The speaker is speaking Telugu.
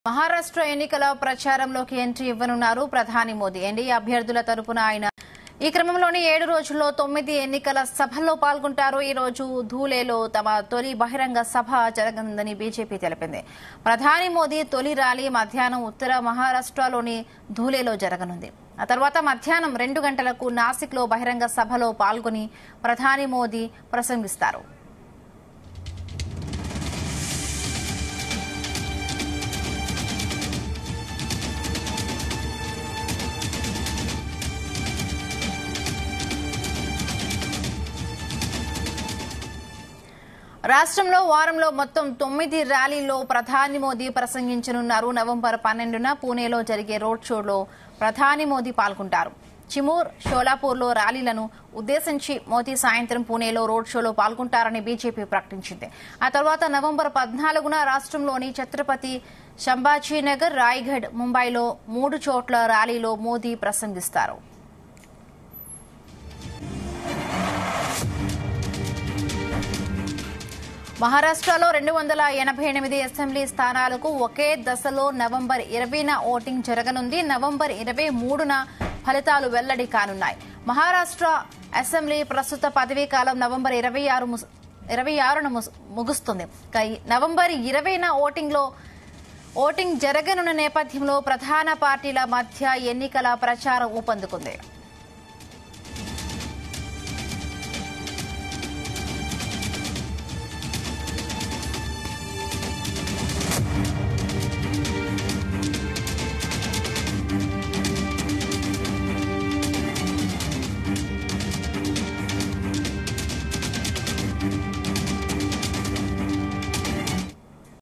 మహారాష్ట్ర ఎన్నికల ప్రచారంలోకి ఎంట్రీ ఇవ్వనున్నారు ప్రధాని మోదీ ఎన్డీఏ అభ్యర్థుల తరపున ఆయన ఈ క్రమంలోనే ఏడు రోజుల్లో తొమ్మిది ఎన్నికల సభల్లో పాల్గొంటారు ఈ రోజు ధూలేలో తమ తొలి బహిరంగ సభ జరగనుందని బీజేపీ తెలిపింది ప్రధాని మోదీ తొలి ర్యాలీ మధ్యాహ్నం ఉత్తర మహారాష్ట్రలోని ధూలేలో జరగనుంది ఆ తర్వాత మధ్యాహ్నం రెండు గంటలకు నాసిక్లో బహిరంగ సభలో పాల్గొని ప్రధాని మోదీ ప్రసంగిస్తారు రాష్ట్రంలో వారంలో మొత్తం తొమ్మిది ర్యాలీల్లో ప్రధాని మోదీ ప్రసంగించనున్నారు నవంబర్ పన్నెండున పూణేలో జరిగే రోడ్ షోలో ప్రధాని మోదీ పాల్గొంటారు చిమూర్ షోలాపూర్లో ర్యాలీలను ఉద్దేశించి మోదీ సాయంత్రం పూణేలో రోడ్ షోలో పాల్గొంటారని బీజేపీ ప్రకటించింది ఆ తర్వాత నవంబర్ పద్నాలుగున రాష్ట్రంలోని ఛత్రపతి సంభాజీనగర్ రాయ్గఢ్ ముంబైలో మూడు చోట్ల ర్యాలీలో మోదీ ప్రసంగిస్తారు మహారాష్ట్రలో రెండు వందల ఎనభై ఎనిమిది అసెంబ్లీ స్థానాలకు ఒకే దశలో నవంబర్ ఇరవైన ఓటింగ్ జరగనుంది నవంబర్ ఇరవై మూడున ఫలితాలు వెల్లడి కానున్నాయి మహారాష్ట్ర అసెంబ్లీ ప్రస్తుత పదవీ కాలం నవంబర్ ఇరవై ఆరు ఇరవై ఆరున ముస్- ముగుస్తుంది ఇక ఈ నవంబర్ ఇరవైన ఓటింగ్లో ఓటింగ్ జరగనున్న నేపథ్యంలో ప్రధాన పార్టీల మధ్య ఎన్నికల ప్రచారం ఊపందుకుంది